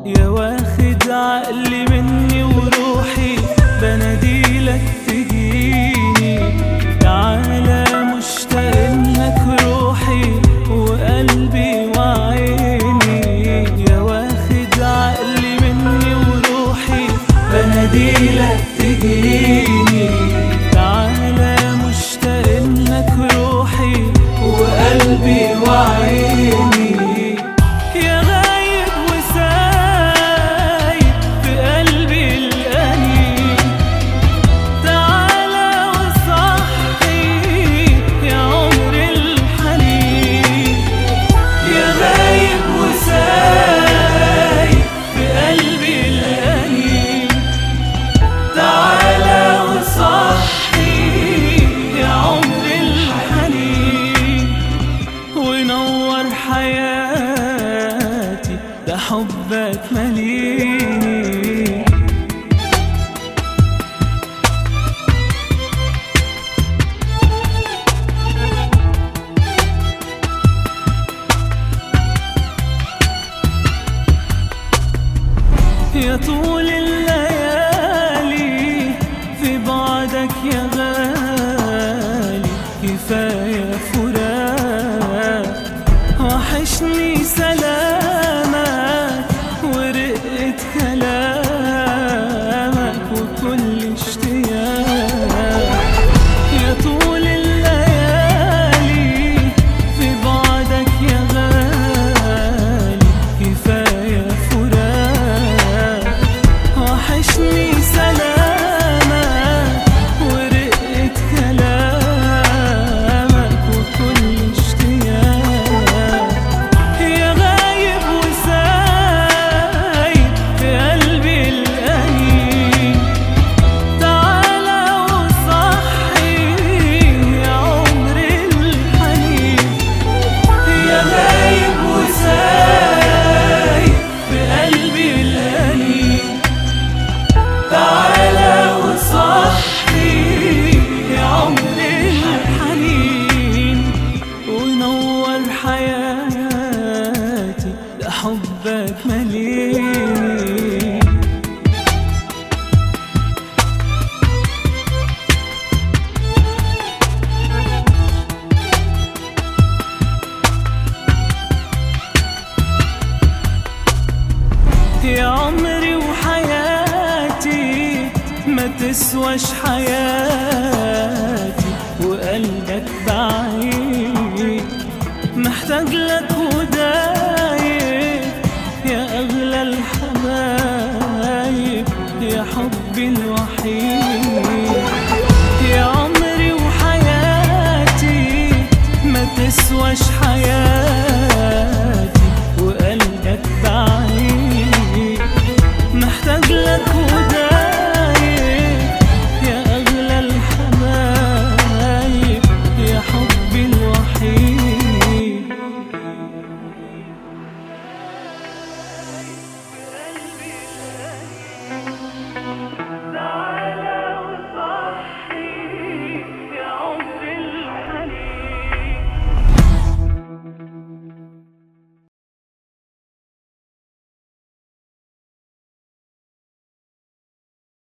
يا واخد عقلي مني وروحي بناديلك تجيني تعالى مشتاق لك روحي وقلبي وعيني يا واخد عقلي مني وروحي بناديلك تجيني تعالى مشتاق لك روحي وقلبي وعيني يا غايب وسايب في قلبي الأنين تعالى وصحي يا عمر الحنين يا غايب وسايب في قلبي الأنين تعالى وصحي يا عمر الحنين ونور حياتي ده حبك مليني يا طول الليالي في بعدك يا غالي كفاية فراق وحشني سلامك ورقة كلامك وكل اشتياق يا طول الليالي في بعدك يا غالي كفاية فراق وحشني سلامك ورقة كلامك وكل اشتياق يا غايب وسايب في قلبي الأنين تعالى وصحي يا عمر الحنين يا غايب وسايب في قلبي الأنين تعالى وصحي يا عمر الحنين ونور حياتي ده حبك مليني يا عمري وحياتي ما تسواش حياتي وقلبك بعيد محتاج لك